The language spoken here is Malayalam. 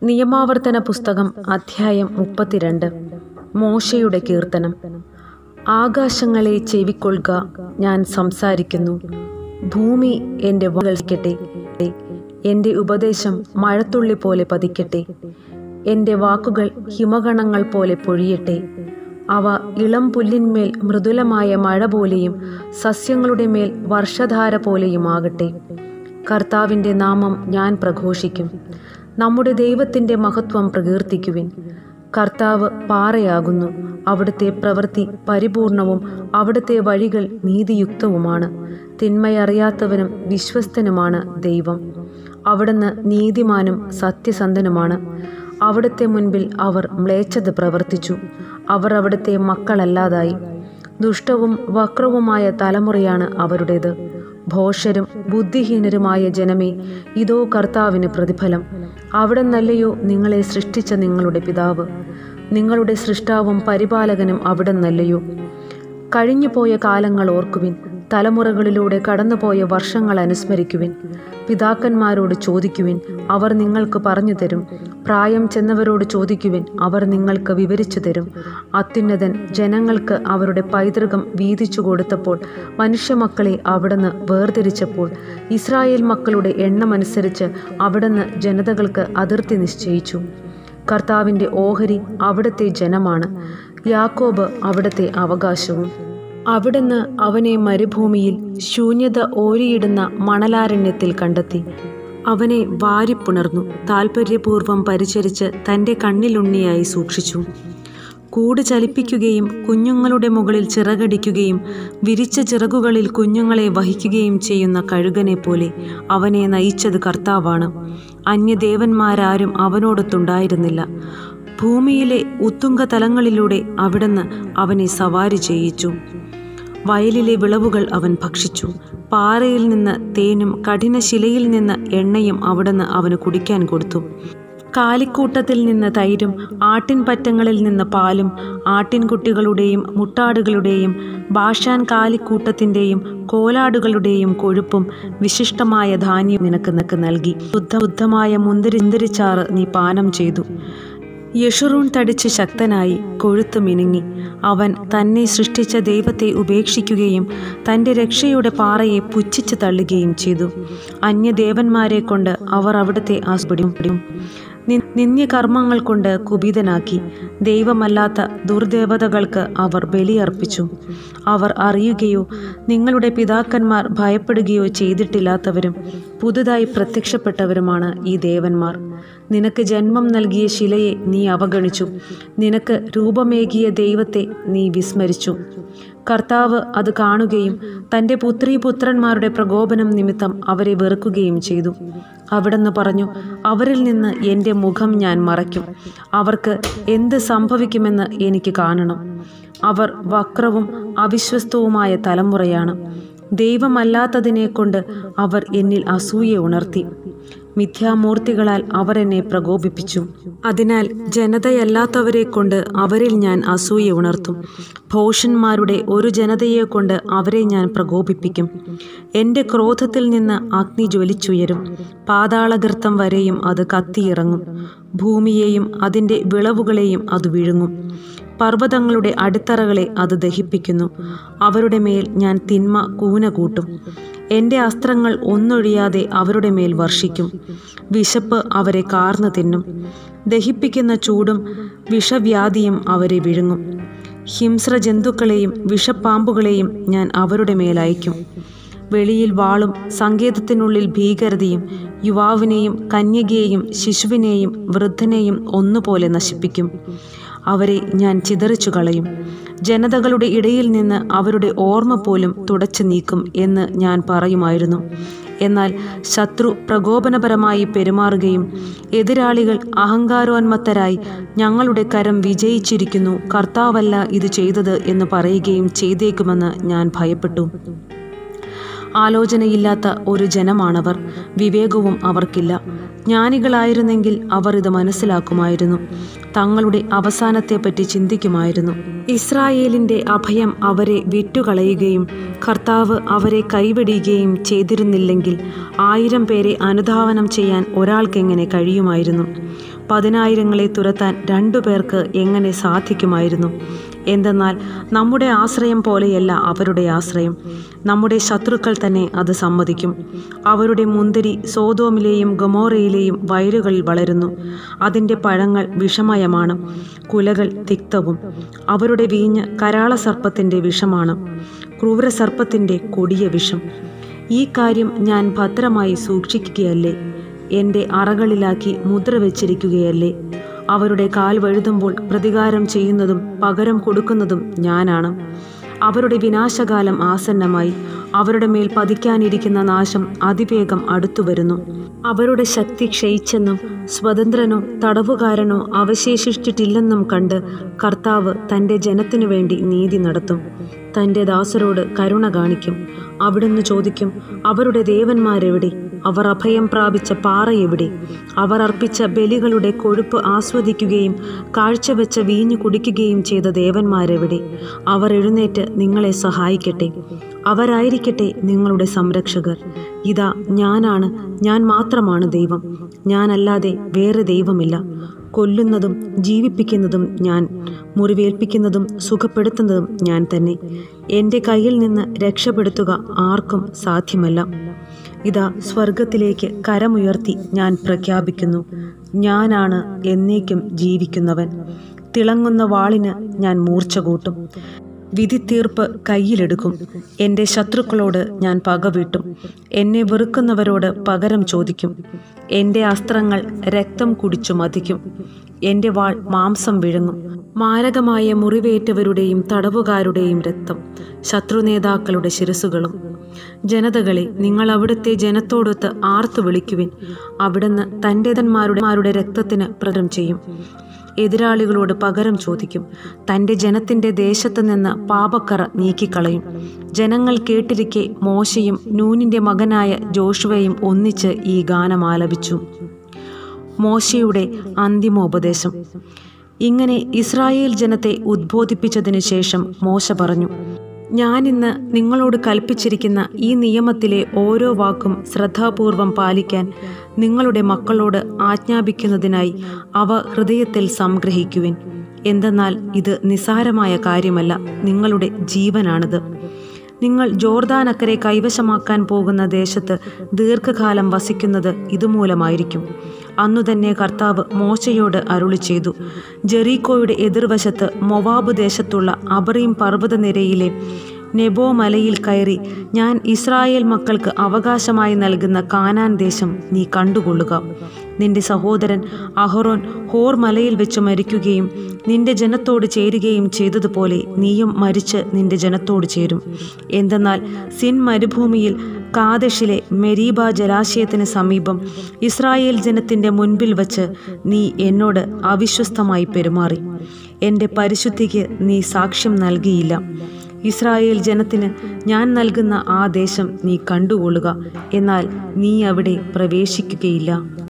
നിയമാവർത്തന പുസ്തകം അധ്യായം മുപ്പത്തിരണ്ട് മോശയുടെ കീർത്തനം ആകാശങ്ങളെ ചെവിക്കൊള്ളുക ഞാൻ സംസാരിക്കുന്നു ഭൂമി എൻ്റെ വാക്കട്ടെ എൻ്റെ ഉപദേശം മഴത്തുള്ളി പോലെ പതിക്കട്ടെ എൻ്റെ വാക്കുകൾ ഹിമഗണങ്ങൾ പോലെ പൊഴിയട്ടെ അവ ഇളം പുല്ലിന്മേൽ മൃദുലമായ മഴ പോലെയും സസ്യങ്ങളുടെ മേൽ വർഷധാര പോലെയുമാകട്ടെ കർത്താവിൻ്റെ നാമം ഞാൻ പ്രഘോഷിക്കും നമ്മുടെ ദൈവത്തിൻ്റെ മഹത്വം പ്രകീർത്തിക്കുവിൻ കർത്താവ് പാറയാകുന്നു അവിടുത്തെ പ്രവൃത്തി പരിപൂർണവും അവിടുത്തെ വഴികൾ നീതിയുക്തവുമാണ് തിന്മയറിയാത്തവനും വിശ്വസ്തനുമാണ് ദൈവം അവിടുന്ന് നീതിമാനും സത്യസന്ധനുമാണ് അവിടുത്തെ മുൻപിൽ അവർ മ്ലേച്ഛത പ്രവർത്തിച്ചു അവർ അവിടുത്തെ മക്കളല്ലാതായി ദുഷ്ടവും വക്രവുമായ തലമുറയാണ് അവരുടേത് ഭോഷരും ബുദ്ധിഹീനരുമായ ജനമേ ഇതോ കർത്താവിന് പ്രതിഫലം അവിടെ നല്ലയോ നിങ്ങളെ സൃഷ്ടിച്ച നിങ്ങളുടെ പിതാവ് നിങ്ങളുടെ സൃഷ്ടാവും പരിപാലകനും അവിടെ നല്ലയോ കഴിഞ്ഞുപോയ കാലങ്ങൾ ഓർക്കുവിൻ തലമുറകളിലൂടെ കടന്നുപോയ വർഷങ്ങൾ അനുസ്മരിക്കുവിൻ പിതാക്കന്മാരോട് ചോദിക്കുവിൻ അവർ നിങ്ങൾക്ക് പറഞ്ഞു തരും പ്രായം ചെന്നവരോട് ചോദിക്കുവിൻ അവർ നിങ്ങൾക്ക് വിവരിച്ചു തരും അത്യുന്നതൻ ജനങ്ങൾക്ക് അവരുടെ പൈതൃകം വീതിച്ചു കൊടുത്തപ്പോൾ മനുഷ്യമക്കളെ അവിടുന്ന് വേർതിരിച്ചപ്പോൾ ഇസ്രായേൽ മക്കളുടെ എണ്ണമനുസരിച്ച് അവിടുന്ന് ജനതകൾക്ക് അതിർത്തി നിശ്ചയിച്ചു കർത്താവിൻ്റെ ഓഹരി അവിടുത്തെ ജനമാണ് യാക്കോബ് അവിടുത്തെ അവകാശവും അവിടുന്ന് അവനെ മരുഭൂമിയിൽ ശൂന്യത ഓരിയിടുന്ന മണലാരണ്യത്തിൽ കണ്ടെത്തി അവനെ വാരിപ്പുണർന്നു താൽപ്പര്യപൂർവ്വം പരിചരിച്ച് തൻ്റെ കണ്ണിലുണ്ണിയായി സൂക്ഷിച്ചു കൂട് ചലിപ്പിക്കുകയും കുഞ്ഞുങ്ങളുടെ മുകളിൽ ചിറകടിക്കുകയും വിരിച്ച ചിറകുകളിൽ കുഞ്ഞുങ്ങളെ വഹിക്കുകയും ചെയ്യുന്ന കഴുകനെ പോലെ അവനെ നയിച്ചത് കർത്താവാണ് അന്യദേവന്മാരാരും അവനോടൊത്തുണ്ടായിരുന്നില്ല ഭൂമിയിലെ ഉത്തുംഗ തലങ്ങളിലൂടെ അവിടുന്ന് അവനെ സവാരി ചെയ്യിച്ചു വയലിലെ വിളവുകൾ അവൻ ഭക്ഷിച്ചു പാറയിൽ നിന്ന് തേനും കഠിനശിലയിൽ നിന്ന് എണ്ണയും അവിടുന്ന് അവന് കുടിക്കാൻ കൊടുത്തു കാലിക്കൂട്ടത്തിൽ നിന്ന് തൈരും ആട്ടിൻപറ്റങ്ങളിൽ നിന്ന് പാലും ആട്ടിൻകുട്ടികളുടെയും മുട്ടാടുകളുടെയും ഭാഷാൻ കാലിക്കൂട്ടത്തിൻ്റെയും കോലാടുകളുടെയും കൊഴുപ്പും വിശിഷ്ടമായ ധാന്യം നിനക്ക് നിനക്ക് നൽകി ശുദ്ധ ശുദ്ധമായ മുന്തിരി മുന്തിരിച്ചാറ് നീ പാനം ചെയ്തു യഷുറൂൺ തടിച്ച് ശക്തനായി കൊഴുത്തു മിനുങ്ങി അവൻ തന്നെ സൃഷ്ടിച്ച ദൈവത്തെ ഉപേക്ഷിക്കുകയും തൻ്റെ രക്ഷയുടെ പാറയെ പുച്ഛിച്ച് തള്ളുകയും ചെയ്തു അന്യദേവന്മാരെ കൊണ്ട് അവർ അവിടുത്തെ ആസ്പടിയും നിന്ദ്യകർമ്മങ്ങൾ കൊണ്ട് കുപിതനാക്കി ദൈവമല്ലാത്ത ദുർദേവതകൾക്ക് അവർ ബലിയർപ്പിച്ചു അവർ അറിയുകയോ നിങ്ങളുടെ പിതാക്കന്മാർ ഭയപ്പെടുകയോ ചെയ്തിട്ടില്ലാത്തവരും പുതുതായി പ്രത്യക്ഷപ്പെട്ടവരുമാണ് ഈ ദേവന്മാർ നിനക്ക് ജന്മം നൽകിയ ശിലയെ നീ അവഗണിച്ചു നിനക്ക് രൂപമേകിയ ദൈവത്തെ നീ വിസ്മരിച്ചു കർത്താവ് അത് കാണുകയും തൻ്റെ പുത്രീപുത്രന്മാരുടെ പ്രകോപനം നിമിത്തം അവരെ വെറുക്കുകയും ചെയ്തു അവിടെന്ന് പറഞ്ഞു അവരിൽ നിന്ന് എൻ്റെ മുഖം ഞാൻ മറയ്ക്കും അവർക്ക് എന്ത് സംഭവിക്കുമെന്ന് എനിക്ക് കാണണം അവർ വക്രവും അവിശ്വസ്തവുമായ തലമുറയാണ് ദൈവമല്ലാത്തതിനെ കൊണ്ട് അവർ എന്നിൽ അസൂയ ഉണർത്തി മിഥ്യാമൂർത്തികളാൽ അവർ എന്നെ പ്രകോപിപ്പിച്ചു അതിനാൽ ജനതയല്ലാത്തവരെ കൊണ്ട് അവരിൽ ഞാൻ അസൂയ ഉണർത്തും ഭോഷന്മാരുടെ ഒരു ജനതയെ കൊണ്ട് അവരെ ഞാൻ പ്രകോപിപ്പിക്കും എൻ്റെ ക്രോധത്തിൽ നിന്ന് അഗ്നി ജ്വലിച്ചുയരും പാതാളഗർത്തം വരെയും അത് കത്തിയിറങ്ങും ഭൂമിയെയും അതിൻ്റെ വിളവുകളെയും അത് വിഴുങ്ങും പർവ്വതങ്ങളുടെ അടിത്തറകളെ അത് ദഹിപ്പിക്കുന്നു അവരുടെ മേൽ ഞാൻ തിന്മ കൂന കൂട്ടും എൻ്റെ അസ്ത്രങ്ങൾ ഒന്നൊഴിയാതെ അവരുടെ മേൽ വർഷിക്കും വിശപ്പ് അവരെ കാർന്നു തിന്നും ദഹിപ്പിക്കുന്ന ചൂടും വിഷവ്യാധിയും അവരെ വിഴുങ്ങും ഹിംസ്ര ജന്തുക്കളെയും വിഷപ്പാമ്പുകളെയും ഞാൻ അവരുടെ മേലയക്കും വെളിയിൽ വാളും സങ്കേതത്തിനുള്ളിൽ ഭീകരതയും യുവാവിനെയും കന്യകയെയും ശിശുവിനെയും വൃദ്ധനെയും ഒന്നുപോലെ നശിപ്പിക്കും അവരെ ഞാൻ ചിതറിച്ചു കളയും ജനതകളുടെ ഇടയിൽ നിന്ന് അവരുടെ ഓർമ്മ പോലും തുടച്ചു നീക്കും എന്ന് ഞാൻ പറയുമായിരുന്നു എന്നാൽ ശത്രു പ്രകോപനപരമായി പെരുമാറുകയും എതിരാളികൾ അഹങ്കാരോന്മത്തരായി ഞങ്ങളുടെ കരം വിജയിച്ചിരിക്കുന്നു കർത്താവല്ല ഇത് ചെയ്തത് എന്ന് പറയുകയും ചെയ്തേക്കുമെന്ന് ഞാൻ ഭയപ്പെട്ടു ആലോചനയില്ലാത്ത ഒരു ജനമാണവർ വിവേകവും അവർക്കില്ല ജ്ഞാനികളായിരുന്നെങ്കിൽ അവർ ഇത് മനസ്സിലാക്കുമായിരുന്നു തങ്ങളുടെ അവസാനത്തെപ്പറ്റി ചിന്തിക്കുമായിരുന്നു ഇസ്രായേലിൻ്റെ അഭയം അവരെ വിട്ടുകളയുകയും കർത്താവ് അവരെ കൈവെടിയുകയും ചെയ്തിരുന്നില്ലെങ്കിൽ ആയിരം പേരെ അനുധാവനം ചെയ്യാൻ ഒരാൾക്കെങ്ങനെ കഴിയുമായിരുന്നു പതിനായിരങ്ങളെ തുരത്താൻ രണ്ടു പേർക്ക് എങ്ങനെ സാധിക്കുമായിരുന്നു എന്തെന്നാൽ നമ്മുടെ ആശ്രയം പോലെയല്ല അവരുടെ ആശ്രയം നമ്മുടെ ശത്രുക്കൾ തന്നെ അത് സമ്മതിക്കും അവരുടെ മുന്തിരി സോതോമിലെയും ഗമോറയിലെയും വയലുകളിൽ വളരുന്നു അതിൻ്റെ പഴങ്ങൾ വിഷമയമാണ് കുലകൾ തിക്തവും അവരുടെ വീഞ്ഞ് കരാളസർപ്പത്തിൻ്റെ വിഷമാണ് ക്രൂരസർപ്പത്തിൻ്റെ കൊടിയ വിഷം ഈ കാര്യം ഞാൻ ഭദ്രമായി സൂക്ഷിക്കുകയല്ലേ എൻ്റെ അറകളിലാക്കി മുദ്ര വച്ചിരിക്കുകയല്ലേ അവരുടെ കാൽ വഴുതുമ്പോൾ പ്രതികാരം ചെയ്യുന്നതും പകരം കൊടുക്കുന്നതും ഞാനാണ് അവരുടെ വിനാശകാലം ആസന്നമായി അവരുടെ മേൽ പതിക്കാനിരിക്കുന്ന നാശം അതിവേഗം അടുത്തുവരുന്നു അവരുടെ ശക്തി ക്ഷയിച്ചെന്നും സ്വതന്ത്രനോ തടവുകാരനോ അവശേഷിച്ചിട്ടില്ലെന്നും കണ്ട് കർത്താവ് തൻ്റെ ജനത്തിനു വേണ്ടി നീതി നടത്തും തൻ്റെ ദാസരോട് കരുണ കാണിക്കും അവിടുന്ന് ചോദിക്കും അവരുടെ ദേവന്മാരെവിടെ അവർ അഭയം പ്രാപിച്ച പാറ എവിടെ അവർ അർപ്പിച്ച ബലികളുടെ കൊഴുപ്പ് ആസ്വദിക്കുകയും കാഴ്ചവെച്ച വീഞ്ഞു കുടിക്കുകയും ചെയ്ത ദേവന്മാരെവിടെ അവർ എഴുന്നേറ്റ് നിങ്ങളെ സഹായിക്കട്ടെ അവരായിരിക്കട്ടെ നിങ്ങളുടെ സംരക്ഷകർ ഇതാ ഞാനാണ് ഞാൻ മാത്രമാണ് ദൈവം ഞാനല്ലാതെ വേറെ ദൈവമില്ല കൊല്ലുന്നതും ജീവിപ്പിക്കുന്നതും ഞാൻ മുറിവേൽപ്പിക്കുന്നതും സുഖപ്പെടുത്തുന്നതും ഞാൻ തന്നെ എൻ്റെ കയ്യിൽ നിന്ന് രക്ഷപ്പെടുത്തുക ആർക്കും സാധ്യമല്ല ഇതാ സ്വർഗത്തിലേക്ക് കരമുയർത്തി ഞാൻ പ്രഖ്യാപിക്കുന്നു ഞാനാണ് എന്നേക്കും ജീവിക്കുന്നവൻ തിളങ്ങുന്ന വാളിന് ഞാൻ മൂർച്ച കൂട്ടും വിധിത്തീർപ്പ് കയ്യിലെടുക്കും എൻ്റെ ശത്രുക്കളോട് ഞാൻ പകവീട്ടും എന്നെ വെറുക്കുന്നവരോട് പകരം ചോദിക്കും എൻ്റെ അസ്ത്രങ്ങൾ രക്തം കുടിച്ചു മതിക്കും എൻ്റെ വാൾ മാംസം വിഴുങ്ങും മാരകമായ മുറിവേറ്റവരുടെയും തടവുകാരുടെയും രക്തം ശത്രുനേതാക്കളുടെ ശിരസുകളും ജനതകളെ നിങ്ങൾ അവിടുത്തെ ജനത്തോടൊത്ത് ആർത്തു വിളിക്കുവിൻ അവിടുന്ന് തൻ്റെതന്മാരുടെ രക്തത്തിന് പ്രകരം ചെയ്യും എതിരാളികളോട് പകരം ചോദിക്കും തൻ്റെ ജനത്തിൻ്റെ ദേശത്ത് നിന്ന് പാപക്കറ നീക്കിക്കളയും ജനങ്ങൾ കേട്ടിരിക്കെ മോശയും നൂനിൻ്റെ മകനായ ജോഷുവയും ഒന്നിച്ച് ഈ ഗാനം ആലപിച്ചു മോശയുടെ അന്തിമോപദേശം ഇങ്ങനെ ഇസ്രായേൽ ജനത്തെ ഉദ്ബോധിപ്പിച്ചതിനു ശേഷം മോശ പറഞ്ഞു ഞാനിന്ന് നിങ്ങളോട് കൽപ്പിച്ചിരിക്കുന്ന ഈ നിയമത്തിലെ ഓരോ വാക്കും ശ്രദ്ധാപൂർവം പാലിക്കാൻ നിങ്ങളുടെ മക്കളോട് ആജ്ഞാപിക്കുന്നതിനായി അവ ഹൃദയത്തിൽ സംഗ്രഹിക്കുവിൻ എന്തെന്നാൽ ഇത് നിസാരമായ കാര്യമല്ല നിങ്ങളുടെ ജീവനാണിത് നിങ്ങൾ ജോർദാനക്കരെ കൈവശമാക്കാൻ പോകുന്ന ദേശത്ത് ദീർഘകാലം വസിക്കുന്നത് ഇതുമൂലമായിരിക്കും അന്നു തന്നെ കർത്താവ് മോശയോട് അരുളി ചെയ്തു ജെറീക്കോയുടെ എതിർവശത്ത് മൊവാബ് ദേശത്തുള്ള അബറീം പർവ്വതനിരയിലെ നെബോ മലയിൽ കയറി ഞാൻ ഇസ്രായേൽ മക്കൾക്ക് അവകാശമായി നൽകുന്ന കാനാൻ ദേശം നീ കണ്ടുകൊള്ളുക നിന്റെ സഹോദരൻ അഹറോൻ ഹോർ മലയിൽ വെച്ച് മരിക്കുകയും നിന്റെ ജനത്തോട് ചേരുകയും ചെയ്തതുപോലെ നീയും മരിച്ച് നിന്റെ ജനത്തോട് ചേരും എന്തെന്നാൽ സിൻ മരുഭൂമിയിൽ കാദഷിലെ മെരീബ ജലാശയത്തിന് സമീപം ഇസ്രായേൽ ജനത്തിൻ്റെ മുൻപിൽ വച്ച് നീ എന്നോട് അവിശ്വസ്തമായി പെരുമാറി എൻ്റെ പരിശുദ്ധിക്ക് നീ സാക്ഷ്യം നൽകിയില്ല ഇസ്രായേൽ ജനത്തിന് ഞാൻ നൽകുന്ന ആ ദേശം നീ കണ്ടുകൊള്ളുക എന്നാൽ നീ അവിടെ പ്രവേശിക്കുകയില്ല